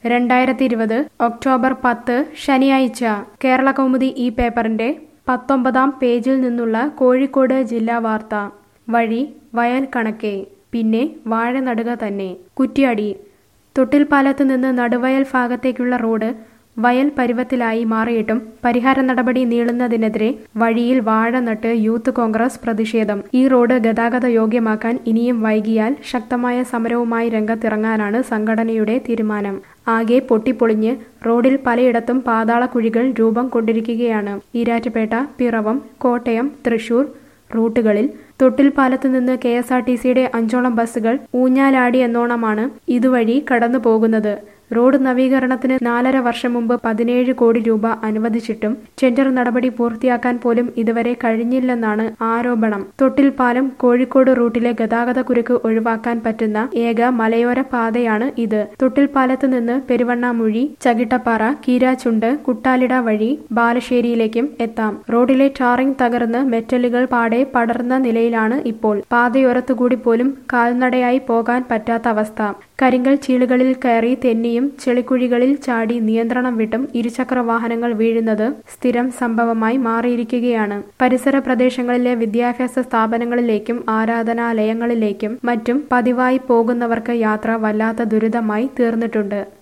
രണ്ടായിരത്തി ഇരുപത് ഒക്ടോബർ പത്ത് ശനിയാഴ്ച കേരള കൗമുദി ഈ പേപ്പറിന്റെ പത്തൊമ്പതാം പേജിൽ നിന്നുള്ള കോഴിക്കോട് ജില്ലാ വാർത്ത വഴി വയൽ കണക്കെ പിന്നെ വാഴ നടുക തന്നെ കുറ്റ്യാടി തൊട്ടിൽപ്പാലത്ത് നിന്ന് നടുവയൽ ഭാഗത്തേക്കുള്ള റോഡ് വയൽ പരുവത്തിലായി മാറിയിട്ടും പരിഹാര നടപടി നീളുന്നതിനെതിരെ വഴിയിൽ വാഴ നട്ട് യൂത്ത് കോൺഗ്രസ് പ്രതിഷേധം ഈ റോഡ് ഗതാഗത യോഗ്യമാക്കാൻ ഇനിയും വൈകിയാൽ ശക്തമായ സമരവുമായി രംഗത്തിറങ്ങാനാണ് സംഘടനയുടെ തീരുമാനം ആകെ പൊട്ടിപ്പൊളിഞ്ഞ് റോഡിൽ പലയിടത്തും പാതാള കുഴികൾ രൂപം കൊണ്ടിരിക്കുകയാണ് ഈരാറ്റുപേട്ട പിറവം കോട്ടയം തൃശൂർ റൂട്ടുകളിൽ തൊട്ടിൽപ്പാലത്ത് നിന്ന് കെ എസ് ആർ ടി സിയുടെ അഞ്ചോളം ബസ്സുകൾ ഊഞ്ഞാലാടി എന്നോണമാണ് ഇതുവഴി കടന്നു പോകുന്നത് റോഡ് നവീകരണത്തിന് നാലര വർഷം മുമ്പ് പതിനേഴ് കോടി രൂപ അനുവദിച്ചിട്ടും ടെൻഡർ നടപടി പൂർത്തിയാക്കാൻ പോലും ഇതുവരെ കഴിഞ്ഞില്ലെന്നാണ് ആരോപണം തൊട്ടിൽപ്പാലം കോഴിക്കോട് റൂട്ടിലെ ഗതാഗത കുരുക്ക് ഒഴിവാക്കാൻ പറ്റുന്ന ഏക മലയോര പാതയാണ് ഇത് തൊട്ടിൽപ്പാലത്ത് നിന്ന് പെരുവണ്ണാമുഴി ചകിട്ടപ്പാറ കീരാച്ചുണ്ട് കുട്ടാലിട വഴി ബാലുശ്ശേരിയിലേക്കും എത്താം റോഡിലെ ടാറിംഗ് തകർന്ന് മെറ്റലുകൾ പാടെ പടർന്ന നിലയിലാണ് ഇപ്പോൾ പാതയോരത്തുകൂടി പോലും കാൽനടയായി പോകാൻ പറ്റാത്ത അവസ്ഥ കരിങ്കൽ ചീളുകളിൽ കയറി തെന്നിയും ചെളിക്കുഴികളിൽ ചാടി നിയന്ത്രണം വിട്ടും ഇരുചക്ര വാഹനങ്ങൾ വീഴുന്നത് സ്ഥിരം സംഭവമായി മാറിയിരിക്കുകയാണ് പരിസര പ്രദേശങ്ങളിലെ വിദ്യാഭ്യാസ സ്ഥാപനങ്ങളിലേക്കും ആരാധനാലയങ്ങളിലേക്കും മറ്റും പതിവായി പോകുന്നവർക്ക് യാത്ര വല്ലാത്ത ദുരിതമായി തീർന്നിട്ടുണ്ട്